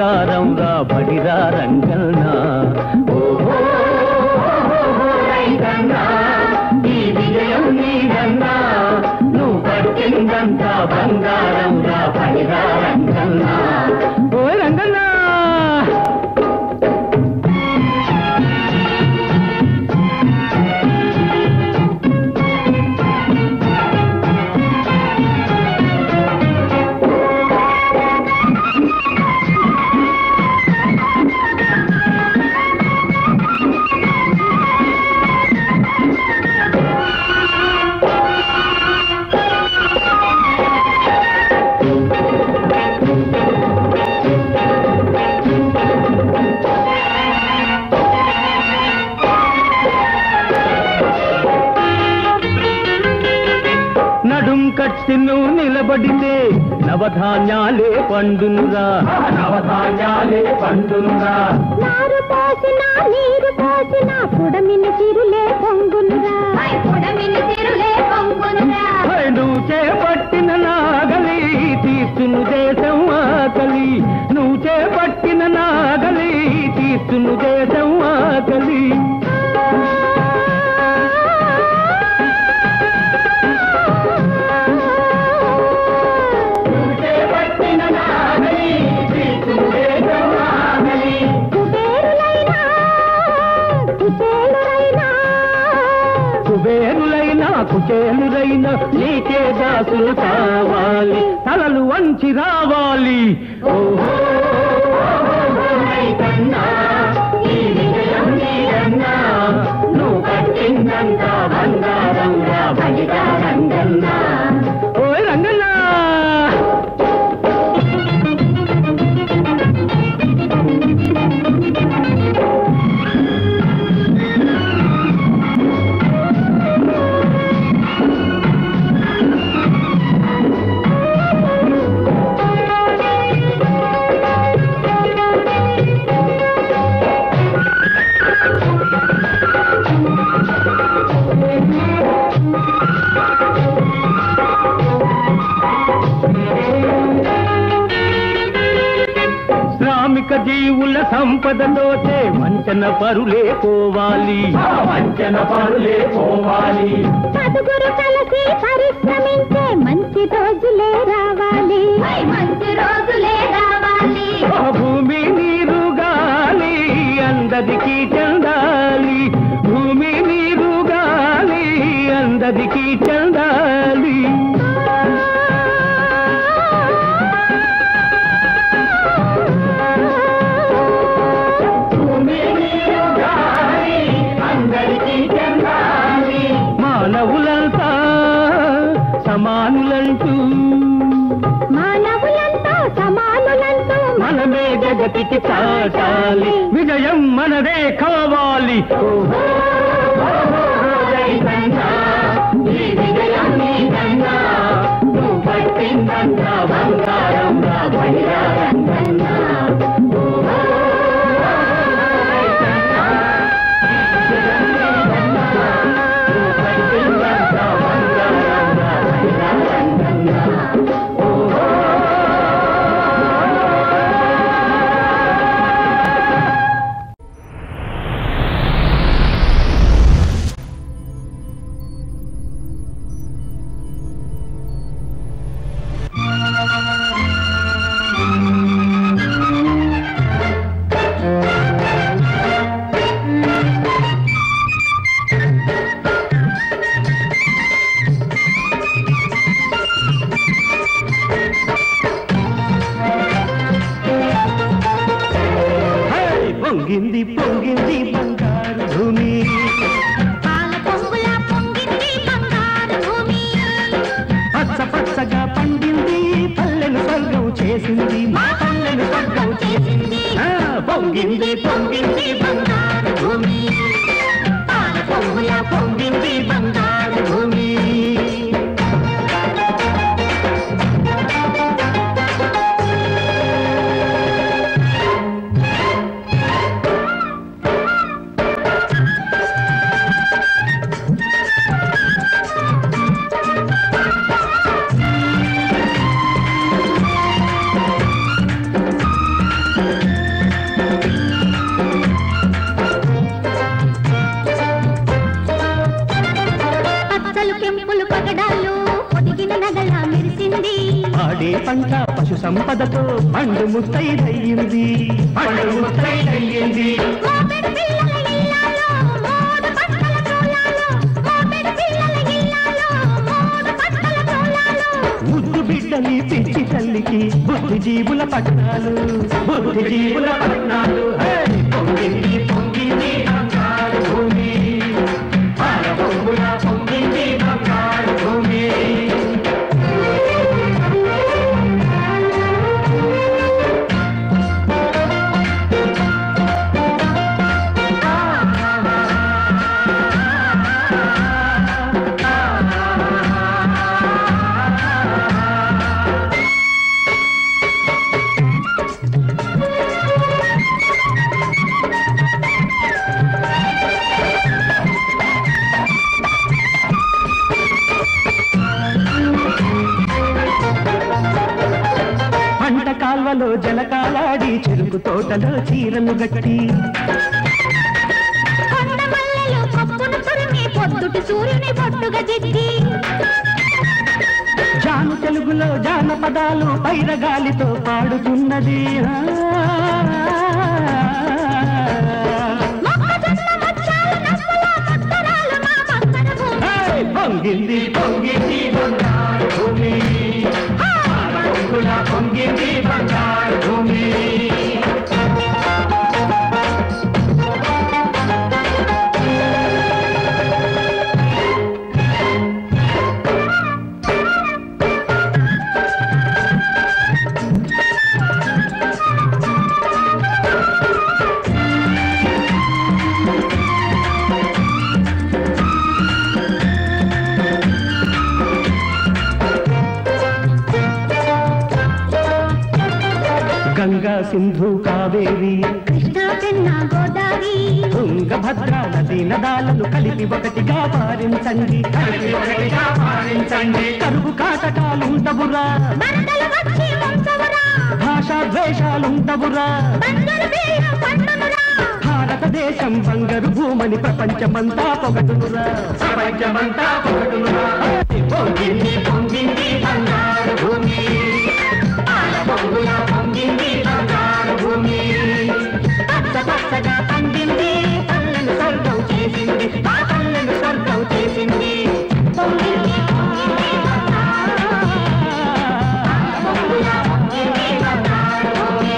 బంగారం రా బడిరా రంగన్నా ఓహో రైతన్నా ఈ విజయం నీదన్నా నువ్వు పట్టిందంతా బంగారం రా బడిరా రంగన్నా ఓ రంగన్నా నడుం కట్టి నువ్వు నిలబడితే నవధాన్యాలే పండునురా నవధాన్యాలే పండునురా నారు పోసిన నీరు పోసిన పుడమిని చిరులే పొంగునురా పుడమిని చిరులే పొంగునురా హై, నువ్వు చేపట్టిన నాగలి తీస్తును దేశం ఆకలి నువ్వు చేపట్టిన నాగలి తీస్తును దేశం ఆకలి నువ్వు చేపట్టిన నాగలి తీస్తును దేశం ఆకలి కుబేరులైనా కుచేలురైనా కుబేరులైనా కుచేలురైనా నీకే దాసులు కావాలి తలలు వంచి రావాలి ఓహో రైతన్నా, ఈ విజయం నీదన్నా. నువ్వు కట్టిందంతా బంగారం రా బలిగా రంగన్నా ఓయ్ రంగన్నా శ్రామిక జీవుల సంపదతోటే వంచన పరులే పోవాలి వంచన పరులే పోవాలి చదుగురు కలిసి పరిశ్రమించే మంచి రోజులే రావాలి మంచి రోజులే రావాలి ఆ భూమి నీరు గాలి అందరికి చెందాలి భూమి నీరు గాలి అందరికి చెందాలి భూమి నీరు గాలి అందరికి చెందాలి మానవులంతా సమానులంటూ మానవులంతా సమానులంటూ మనమే జగతికి చాటాలి విజయం మనదే కావాలి ఓహో, ఓహో, రైతన్నా, ఈ విజయం నీదన్నా. నువ్వు పట్టిందంతా బంగారం రా బలిరా రంగన్నా. ఓహో, రైతన్నా, ఈ విజయం నీదన్నా. నువ్వు పట్టిందంతా బంగారం రా బలిరా రంగన్నా. ఓహో హే! పొంగింది పొంగింది బంగారు భూమి పాల పొంగులా పొంగింది బంగారు భూమి పచ్చ పచ్చగా పండింది పల్లెను స్వర్గం చేసింది మా పల్లెను స్వర్గం చేసింది ఆ, పొంగింది పొంగింది బంగారు భూమి పాల పొంగులా పొంగింది బంగారు భూమి సంపదతో పండు ముత్తైదయ్యింది పండు ముత్తైదయ్యింది మోపెడు పిల్లల ఇల్లాలో మూడు పక్కల తోలాలో మోపెడు పిల్లల ఇల్లాలో మూడు పక్కల తోలాలో ముద్దు బిడ్డని పిచ్చి తల్లికి బుద్ధి జీవుల పట్నాలు బుద్ధి జీవుల పట్నాలు హే! పొంగింది పొంగింది బంగారు భూమి పాల పొంగుల పొంగింది బంగారు భూమి పంట కాల్వలో జలకాలాడి చెరుకు తోటలో చీరలు గట్టి కొండ మల్లెలు కప్పును తురిమి పొద్దుటి సూర్యుని పొట్టుగా జిద్ది జాను తెలుగులో జానపదాలు పైరగాలితో పాడుతున్నది ఆ. మొక్కజొన్న మచ్చాల నవ్వుల ముత్తరాలు మా పక్కన భూమి హే! పొంగింది పొంగింది బంగారు భూమి పాల పొంగుల పొంగింది బంగారు భూమి గంగా సింధు కావేరి కృష్ణా పెన్నా గోదావరి తుంగభద్ర నదీ నదాలను కలిపి ఒకటిగా పారించండి కలిపి ఒకటిగా పారించండి కరువు కాటకాలుండవురా వరదలు వచ్చి ముంచవురా భాషా ద్వేషాలుండవురా బంగారు బియ్యం పండునురా భారతదేశం బంగారు భూమని ప్రపంచమంతా పొగటునురా ప్రపంచమంతా పొగటునురా పొంగింది పొంగింది బంగారు భూమి పాల పొంగుల పొంగింది బంగారు భూమి పచ్చ పచ్చగా పండింది పల్లెను స్వర్గం చేసింది ఆ పల్లెను స్వర్గం చేసింది పొంగింది పొంగింది బంగారు పొంగుల పొంగింది బంగారు భూమి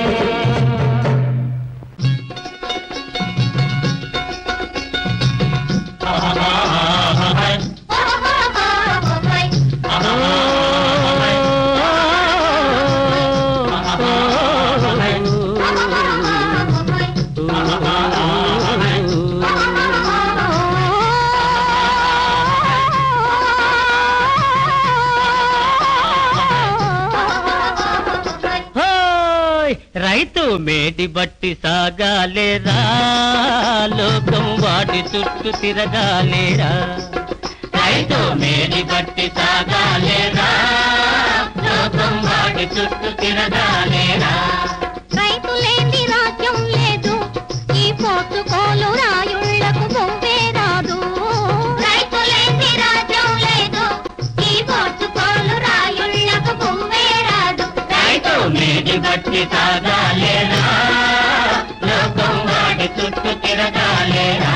హోయ్ రైతు మేడి బట్టి సాగాలేరా లోకం వాటి చుట్టూ తిరగాలేరా రైతు మేడి బట్టి సాగాలేరా లోకం వాటి చుట్టూ తిరగాలేరా రైతు లేని రాజ్యం లేదు ఈ పోర్చుకోలు రాయుళ్లకు బొంబే రాదు రైతు లేని రాజ్యం లేదు ఈ పోర్చుకోలు రాయుళ్లకు బొంబే రాదు రైతు మేడి బట్టి సాగాలేరా లోకం వాటి చుట్టూ తిరగాలేరా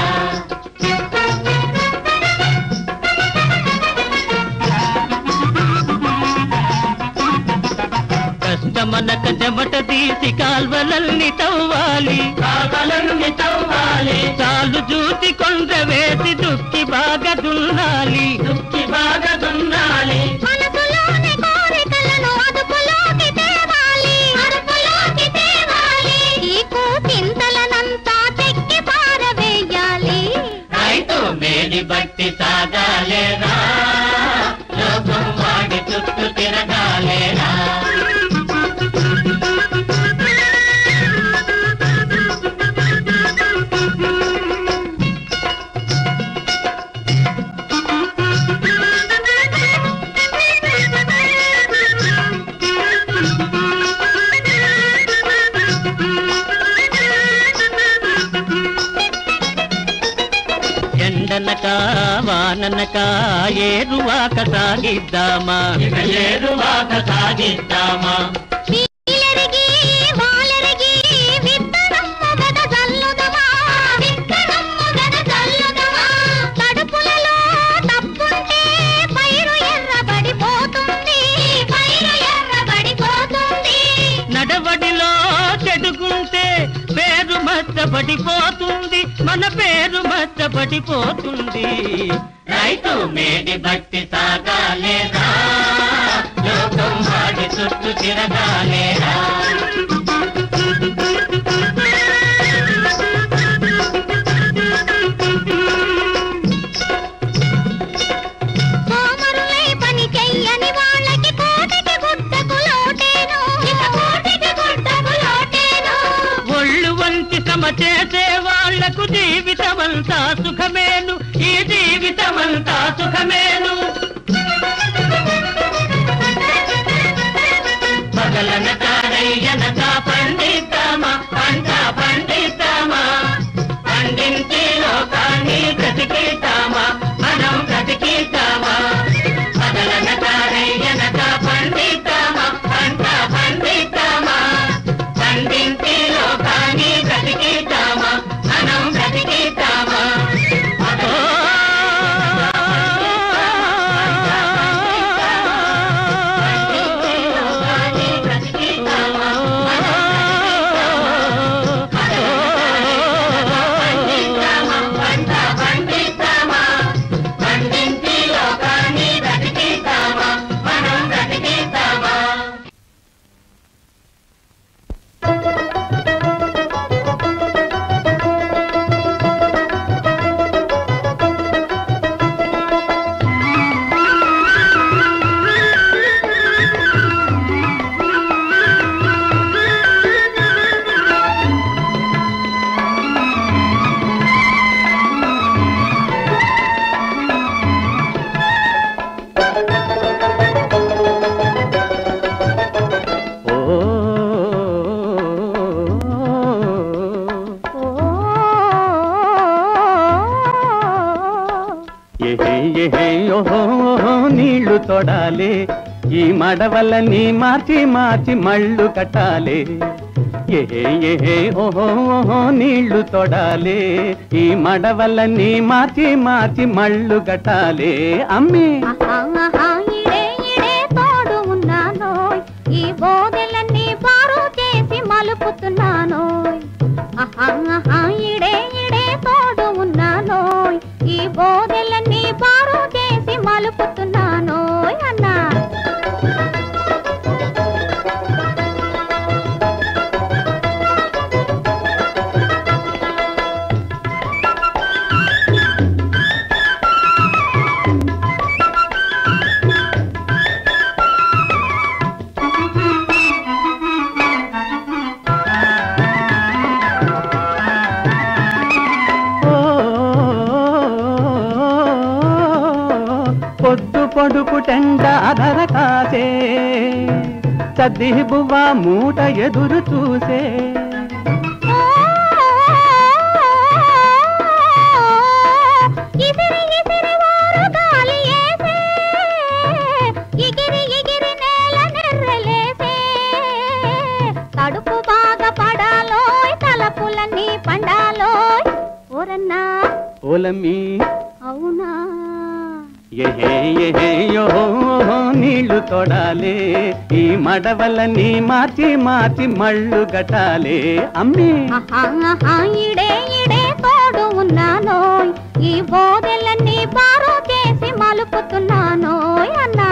కష్టమనక చెమట తీసి కాల్వలల్ని తవ్వాలి కాల్వలల్ని తవ్వాలి చాలు చూసి కొండ వేసి దుక్కి బాగా దున్నాలి దుక్కి బాగా దున్నాలి మనసులోని కోరికలను అదుపులోకి తేవాలి అదుపులోకి తేవాలి ఈ కూపింతలనంతా చెక్కి పారవేయాలి రైతు మేడి బట్టి సాగాలేరా లోకం వాడి చుట్టూ తిరగాలేరా ఎండనక వాననక ఏరువాక సాగిద్దామా ఏరువాక సాగిద్దామా పడిపోతుంది మన పేరు మచ్చబడిపోతుంది రైతు మేడి బట్టి సాగాలేరా లోకం వాడి చుట్టూ తిరగాలేరా సోమరులే పని చెయ్యని వాళ్ళకి కోటికి గుడ్డకు లోటేను ఇక కోటికి గుడ్డకు లోటేను ఒళ్ళు వంటి శ్రమ చేసే వాళ్లకు జీవితమంతా సుఖమేను ఈ జీవితమంతా సుఖమేను పగలనక రయ్యనక పండిద్దామా పంట పండిద్దామా పండించి లోకాన్ని బ్రతికిద్దామా మనం బ్రతికిద్దామా పగలనక రయ్యనక పండిద్దామా పంట పండిద్దామా పండించి లోకాన్ని బ్రతికిద్దామా మనం బ్రతికిద్దామా పండించి లోకాన్ని బ్రతికిద్దామా మనం బ్రతికిద్దామా ఎహే ఎహే ఓహో ఓహో నీళ్లు తొడాలి ఈ మడవలని మార్చి మార్చి మళ్ళు కట్టాలి ఎహే ఎహే ఓహో ఓహో నీళ్లు తొడాలి ఈ మడవలని మార్చి మార్చి మళ్ళు కట్టాలి అమ్మి ఆహా, ఆహా, ఈడే, ఈడే తోడు ఉన్నానోయ్. ఈ బోదెలన్నీ బారు చేసి మలుపుతున్నానోయ్ ఆహా, ఆహా, ఈడే, ఈడే తోడు ఉన్నానోయ్. ఈ బోదెలన్నీ బారు చేసి మలుపుతున్నానోయ్ అన్నా ఓ, పొద్దు పొడుపు టెండ అధర కాసే సద్ది బువ్వ మూట ఎదురు చూసే ఇసిరి ఇసిరి వారు గాలి ఏసే ఎగిరి ఎగిరి నేల నెర్రలేసే తడుపు బాగా పడాలోయ్ తలపులన్నీ పండాలోయ్ ఓరన్నా ఓలమ్మి అవునా ఎహే ఎహే యోహో నీళ్లు తొడాలి ఈ మడవలని మార్చి మార్చి మళ్ళు గట్టాలి అమ్మి ఆహా, ఆహా, ఈడే ఈడే తోడు ఉన్నానోయ్ ఈ బోదెలన్నీ బారు చేసి మలుపుతున్నానోయ్ అన్నా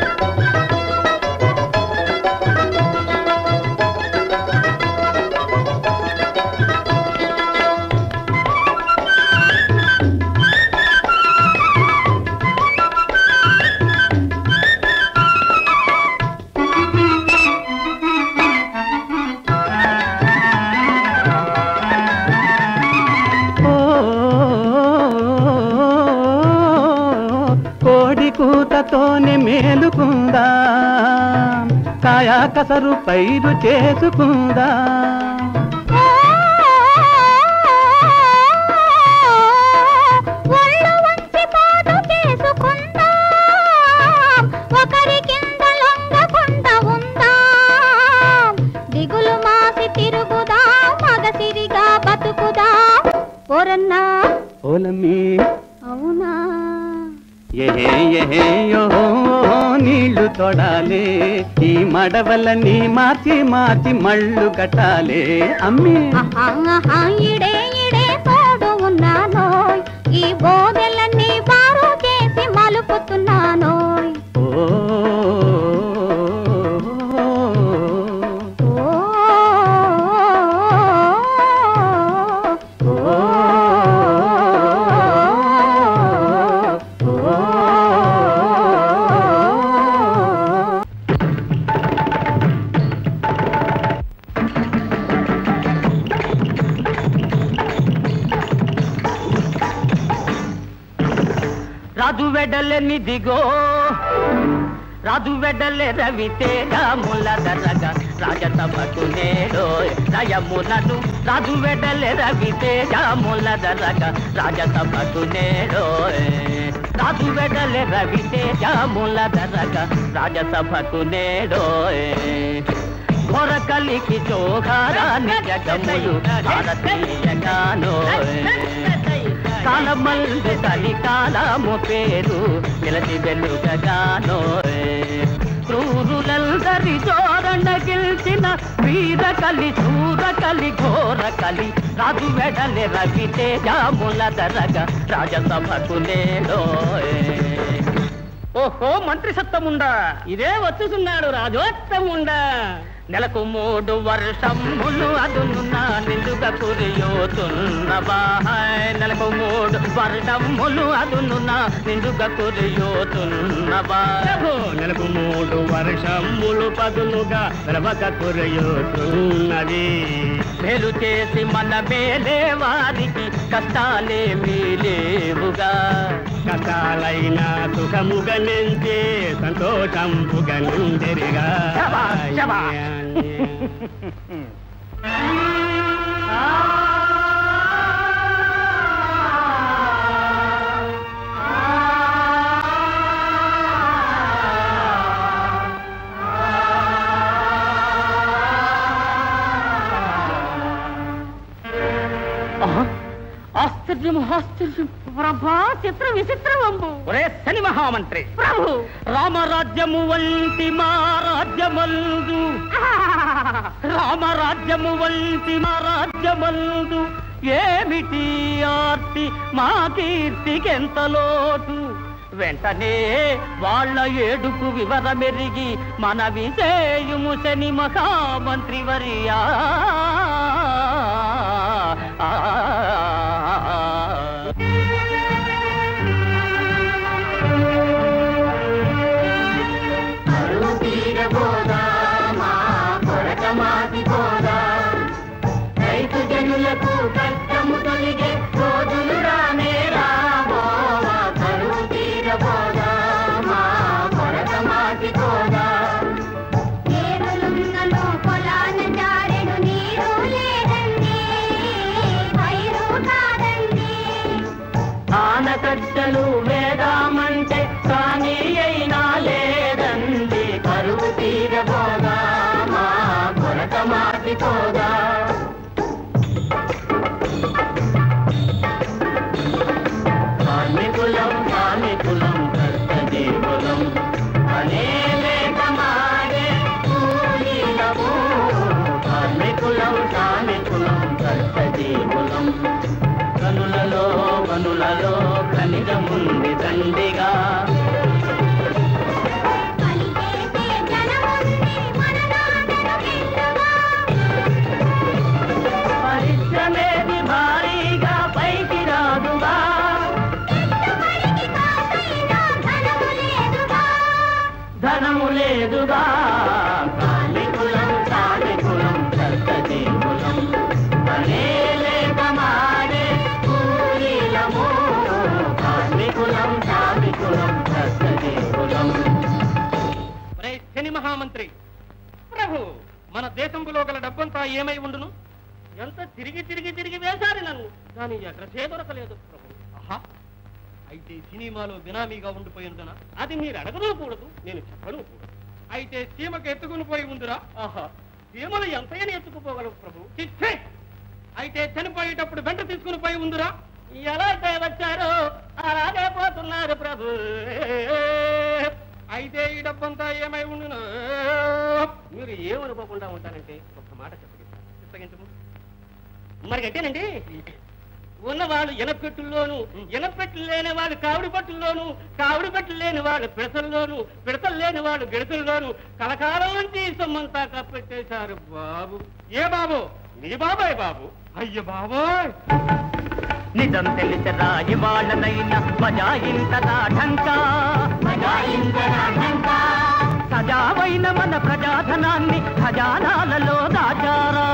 ఓ, కోడి కూతతోనే మేలుకుందా కాయా కసరు పైరు చేసుకుందా ఒళ్ళు వంచి పాటు చేసుకుందాం ఒకరి కింద లొంగకుండా ఉందాం దిగులు మాసి తిరుగుదాం మగసిరిగా బతుకుదాం ఓరన్నా ఓలమ్మి అవునా ఎహే ఎహే యోహో నీళ్లు తొడాలి ఈ మడవలని మార్చి మార్చి మళ్ళు కట్టాలే అమ్మి ఆహా, ఆహా, ఈడే ఈడే తోడు ఉన్నానోయ్ ఈ బోదెలన్నీ బారు చేసి మలుపుతున్నానోయ్ ఓ ఓ, రాజు వెడలని దిగో రాజు వెడలే రవితేజ ముల దరగ రాజసభకు నేడో నయమునను రాజు వెడలే రవితేజ ముల దరగ రాజసభకు నేడో రాజు వెడలే రవితేజ ముల దరగ రాజసభకు నేడో ఘోర కలికి జోహారాన్ని జగములు భారతీయగానో కాలమందు కలికాలము పేరు నిలచి వెలుగగానో క్రూరులందరి జోరణ గెలిచిన వీర కలి చూర కలి ఘోర కలి రాజు వెడలే రవితే జాముల దరగ రాజసభకు నేడో ఓహో మంత్రి సత్తముండా ఇదే వచ్చుతున్నాడు రాజోత్తముండా నెలకు మూడు వర్షములు అదునున్నా నిండుగా కురియోతున్నవా హాయ్. నెలకు మూడు వర్షములు అదునున్నా నిండుగా కురియోతున్నవా నెలకు మూడు వర్షములు పదులుగా ద్రవక కురయోతున్నది మేలు చేసి మన మేలే వారికి కష్టాలేమీ లేవుగా కథాలైన సుఖముగ నిందే సంతోషంపుగ నిందెరిగా శభాష్, శభాష్. ఆశ్చర్యం ఆశ్చర్యం ప్రభా చిత్ర విచిత్రమంబు ఒరే శని మహామంత్రి ప్రభు రామరాజ్యము వంటి మా రాజ్యమందు రామరాజ్యము వంటి మా రాజ్యమందు ఏమిటి ఆర్తి మా కీర్తికెంత లోటు వెంటనే వాళ్ళ ఏడుపు వివరమెరిగి మన విజయము శని మహామంత్రి వరియా కరువు తీరబోదా మా కొరత మాసిపోదా రైతు జనులకు కష్టము తొలిగే రోజులు రానే రాబోవా కరువు తీరబోదా మా కొరత మాసిపోదా ఏరులున్నలో పొలాన జారెడు నీరు లేదండి పైరు కాదండి ఆనకట్టలు వేదామంటే కానీ అయినా లేదండి కరువు తీరబోదా మా కొరత మాసిపోదా కార్మికులం కార్మికులం కర్తజీవులం అనే లేక మాడే కూలీలము కార్మికులం కార్మికులం కర్తజీవులం కనులలో కనులలో ఖనిజముంది దండిగా పలికేసే జనముంది మన నాటను కిందుగా పరిశ్రమేది భారీగా పైకి రాదుగా పెట్టుబడికి కాసైనా ధనము లేదుగా ధనము లేదుగా కార్మికులం కార్మికులం కర్తజీవులం అనే లేక మాడే కూలీలము కార్మికులం కార్మికులం కర్తజీవులం ఒరే శని మహామంత్రి ప్రభు మన దేశంలో గల డబ్బంతా ఏమై ఉండును ఎంత తిరిగి తిరిగి తిరిగి వేశారు నన్ను కానీ ఎక్కడ దొరకలేదు ప్రభు ఆహా అయితే సినిమాలో బినామీగా ఉండిపోయి ఉండునా అది మీరు అడగను కూడదు నేను చెప్పను కూడదు అయితే సీమకు ఎత్తుకుని పోయి ఉందిరా ఆహా సీమలు ఎంతైనా ఎత్తుకుపోగలవు ప్రభు చిచ్చే అయితే చనిపోయేటప్పుడు వెంట తీసుకుని పోయి ఉందిరా ఎలా వచ్చారో అలాగే పోతున్నారు ప్రభు అయితే ఈ డబ్బంతా ఏమై ఉండును మీరు ఏమనుకోకుండా ఉంటానంటే ఒక్క మాట చెప్పగిస్తా చిత్తగించము మరి గట్టేనండి ఉన్నవాళ్ళు ఎనపెట్టుల్లోను ఎనపెట్లు లేని వాళ్ళు కావిడి పట్టుల్లోను కావిడి పట్టులు లేని వాళ్ళు పిడతల్లోను పిడతలు లేని వాళ్ళు గిడతల్లోను కలకాలం నుంచి సొమ్మంతా కప్పెట్టేశారు బాబు ఏ బాబు నీ బాబాయ్ బాబు అయ్య బాబాయ్ నిజం తెలిసరా ఇవాళనైనా బజాయింతదా ఢంకా సజావైన మన ప్రజాధనాన్ని ఖజానాలలో దాచారా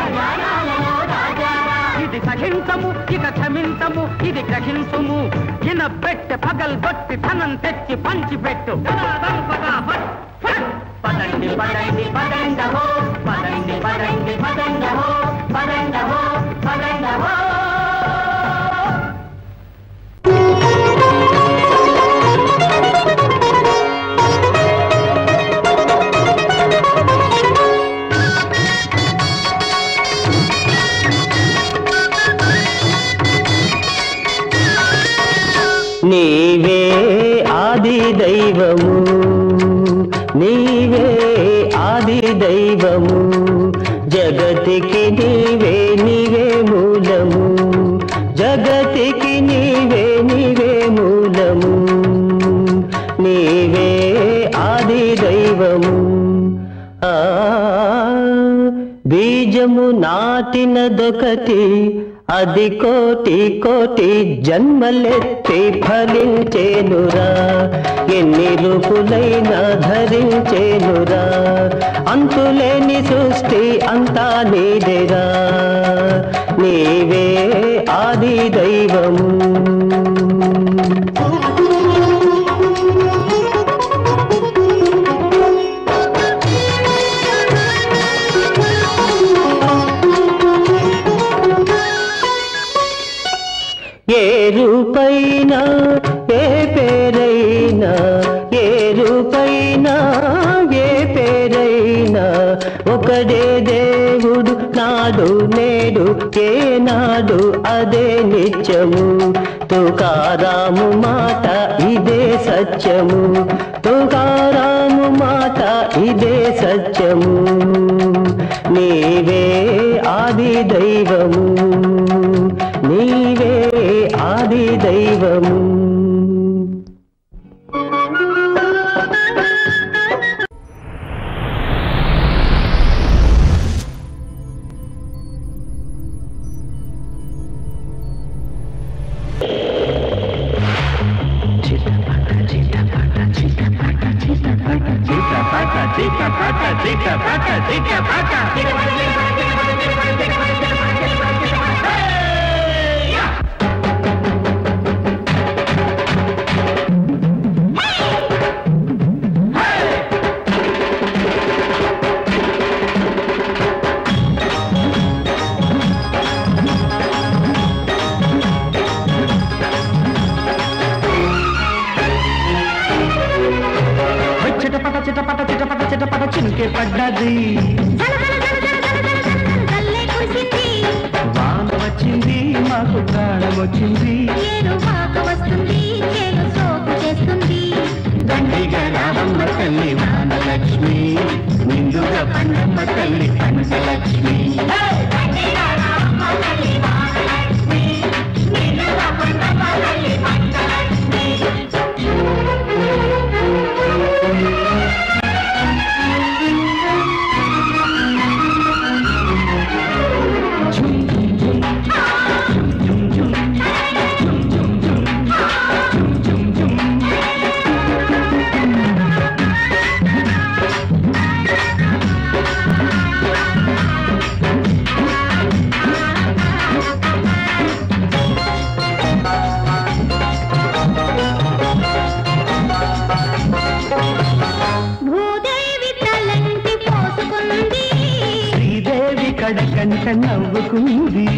ఇది సహించము ఇక క్షమించము ఇది గ్రహించుము ఇన పెట్టె పగల్ బట్టి ధనం తెచ్చి పంచి పెట్టు పదండి పదండి పదండహో పదండి పదండి పదండహో పదండహో పదండహో నీవే ఆది దైవము నీవే ఆది దైవము జగతికి నీవే నీవే మూలము జగతికి నీవే నీవే మూలము నీవే ఆది దైవము ఆ బీజము నాటినదొకటి అది కోటి కోటి జన్మలెత్తి ఫలించేనురా ఎన్ని రూపులైనా ధరించేనురా అంతులేని సృష్టి అంతా నీదేరా నీవే ఆది దైవము ఏ రూపైనా ఏ పేరైనా ఏ రూపైనా ఏ పేరైనా ఒకడే దేవుడు నాడు నేడు ఏనాడు అదే నిత్యము తుకారాము మాట ఇదే సత్యము తుకారాము మాట ఇదే సత్యము నీవే ఆది దైవము నీవే ఆది దైవము చిటపట చిటపట చిటపట చిటపట చినుకే పడ్డది జల్లే కురిసింది వాన వచ్చింది మాకు ప్రాణం వచ్చింది ఏడు మాక వస్తుంది చేను సోకు చేస్తుంది దండిగా రామమ్మ తల్లి వానలక్ష్మి నిండుగా పండమ్మ తల్లి పంచలక్ష్మి భూదేవి తలంటి పోసుకుంది శ్రీదేవి కడకంట నవ్వుకుంది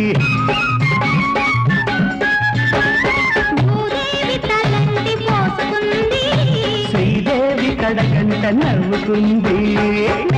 భూదేవి తలంటి పోసుకుంది శ్రీదేవి కడకంట నవ్వుకుంది